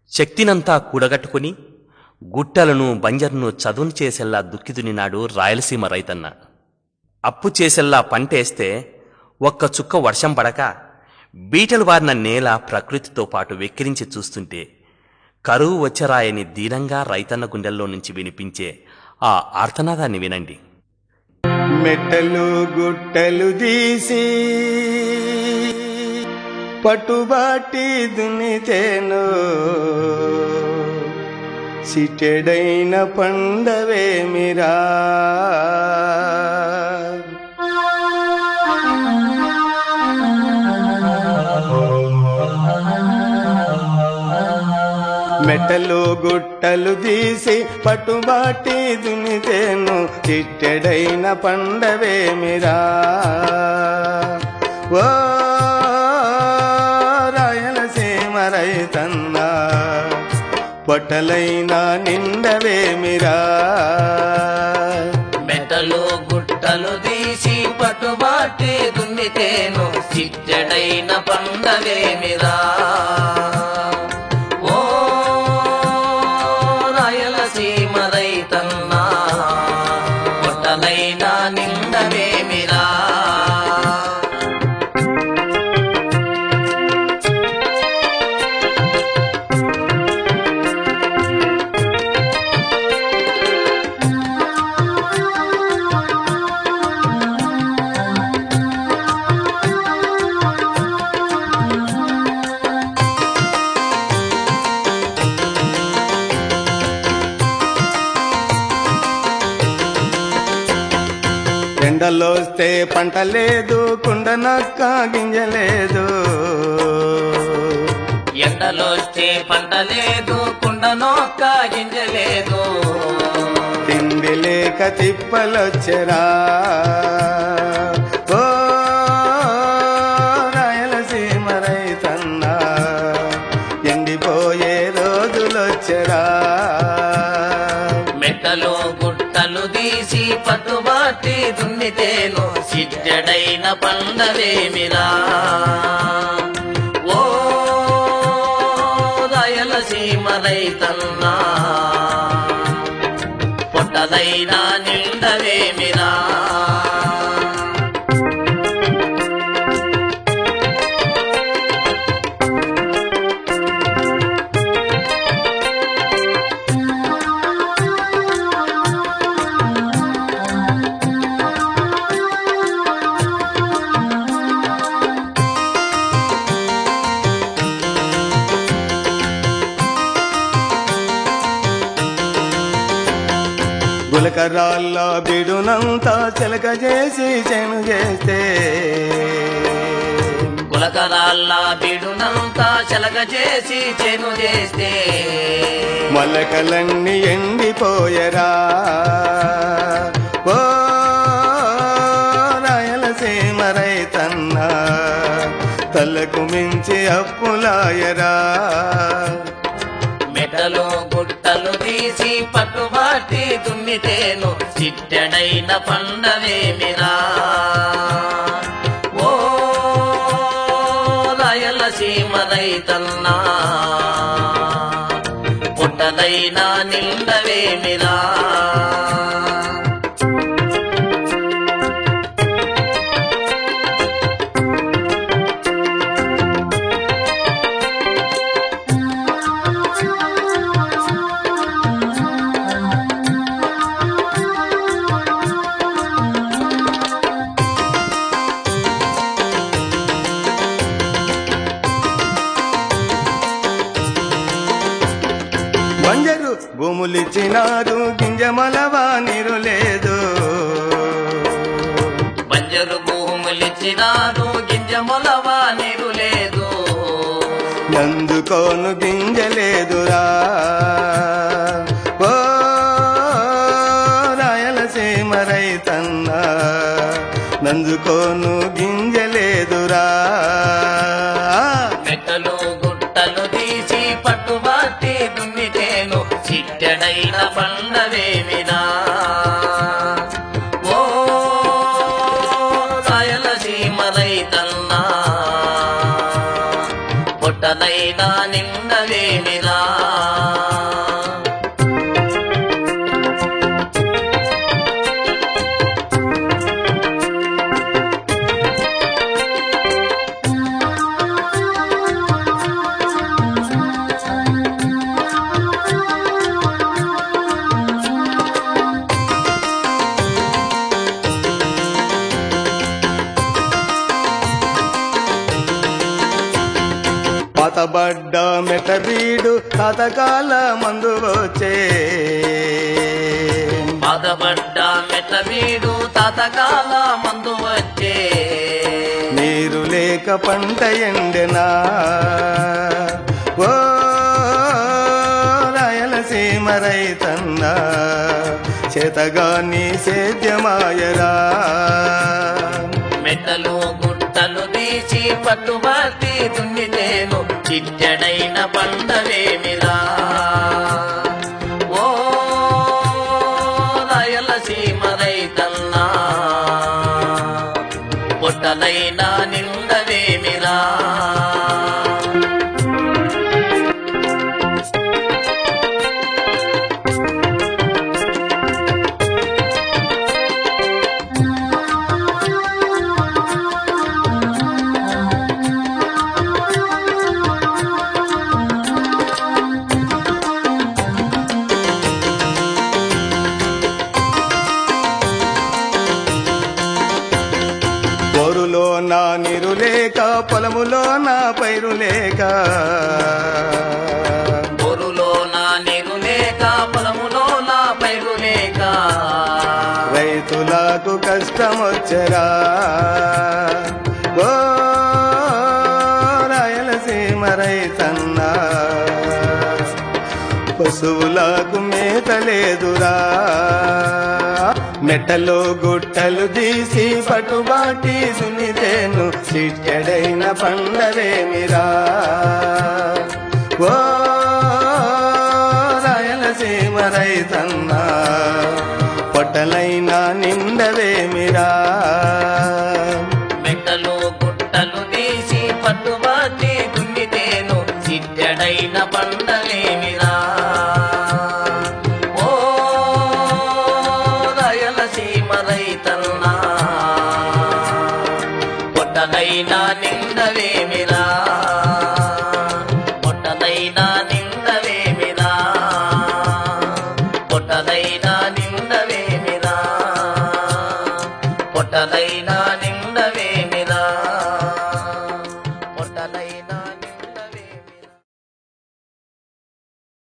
శక్తినంతా కూడగట్టుకుని గుట్టలను బంజర్ను చదును చేసేలా దుక్కిదునినాడు రాయలసీమ రైతన్న అప్పు చేసేలా పంటేస్తే ఒక్క చుక్క వర్షం పడక బీటలు వారిన నేల ప్రకృతితో పాటు వెక్కిరించి చూస్తుంటే కరువు వచ్చరాయని దీనంగా రైతన్న గుండెల్లో నుంచి వినిపించే ఆ ఆర్తనాదాన్ని వినండి మెట్టలు గుట్టలు తీసి పట్టుబాటి దున్నితేను సిటెడైన పండవేమిరా మెట్టలు గుట్టలు తీసి పట్టుబాటి దున్నితేను చిట్టెడైన పండవేమిరా ఓ రాయలసీమ రైతన్నా బట్టలైన నిండవేమిరా మెటలు గుట్టలు తీసి పట్టుబాటి దున్నితేను చిట్టెడైన పండవేమిరా ఓ రాయలసీమ రైతన్నా పొట్టలైన నిండవేమిరా ఎండలోస్తే పంట లేదు కుండనక్క గింజలేదు ఎండలోస్తే పంట లేదు కుండనొక్క గింజలేదు తిండి లేక తిప్పలొచ్చరా ఓ రాయలసీమ రైతన్నా ఎండిపోయే రోజులొచ్చరా మెట్టలు గుట్టలు తీసి పట్టుబాటి దున్నితేను సిద్ధడైన పండవేమిరా ఓ రాయలసీమ రైతన్నా పొట్టలైన నిండవేమిరా గులకరాళ్ళ బిడునంతా చిలక చేసి చెను చేస్తే కులకరాళ్ళ బిడునంతా చలక చేసి చెను చేస్తే మొలకలన్నీ ఎండిపోయరా ఓ రాయలసీమ రైతన్నా తలకు మించి అప్పులాయరా మెటలు గుట్టలు తీసి పట్టుబాటి దున్నితేను చిట్టెడైన పండవేమిరా ఓ రాయలసీమ రైతన్నా పుట్టలైన నిండవేమిరా బంజరు భూములిచ్చినారు గింజమలవా నీరు లేదు బంజరు భూములిచ్చినారు గింజ మొలవా నీరు లేదు నందుకోను గింజలేదురా ఓ రాయలసీమ రైతన్నా నందుకోను గింజలేదురా మెట్టలు గుట్టలు తీసి పట్టుబాటి దున్నితేను చిట్టెడైన పండవేమినా ఓ రాయలసీమ రైతన్నా పొట్టలైన నిండవేమి పండవేమిరా పాతబడ్డ మెటరీడు తాతకాల మందు వచ్చే బాధపడ్డ మెట్ల వీడు తాతకాల మందు వచ్చే నీరు లేక పంట ఎండెనా ఓ రాయలసీమ రైతన్నా చేతగాని సేద్యమాయరా మెట్టలు గుట్టలు తీసి పట్టుబట్టి దున్నితేను చిట్టెడైన పండవేమిరా ఓ రాయలసీమ రైతన్నా పొట్టలైన నిండవేమిరా బోరులో నా నీరు లేక పొలములో నా పైరు లేక బొరులో నా నీరు లేక పొలములో నా పైరు లేక రైతులకు కష్టం వచ్చరా ఓ రాయలసీమ రైతన్నా పశువులకు మేత లేదురా మెట్టలో గుట్టలు తీసి పట్టుబాటి సునితేను చిట్టెడైన పండవేమిరా ఓ రాయలసీమ రైతన్నా పొట్టలైనా నిండవేమిరా మెట్టలు గుట్టలు తీసి పట్టుబట్టి దున్నితేను చిట్టెడైన పండలేమిరా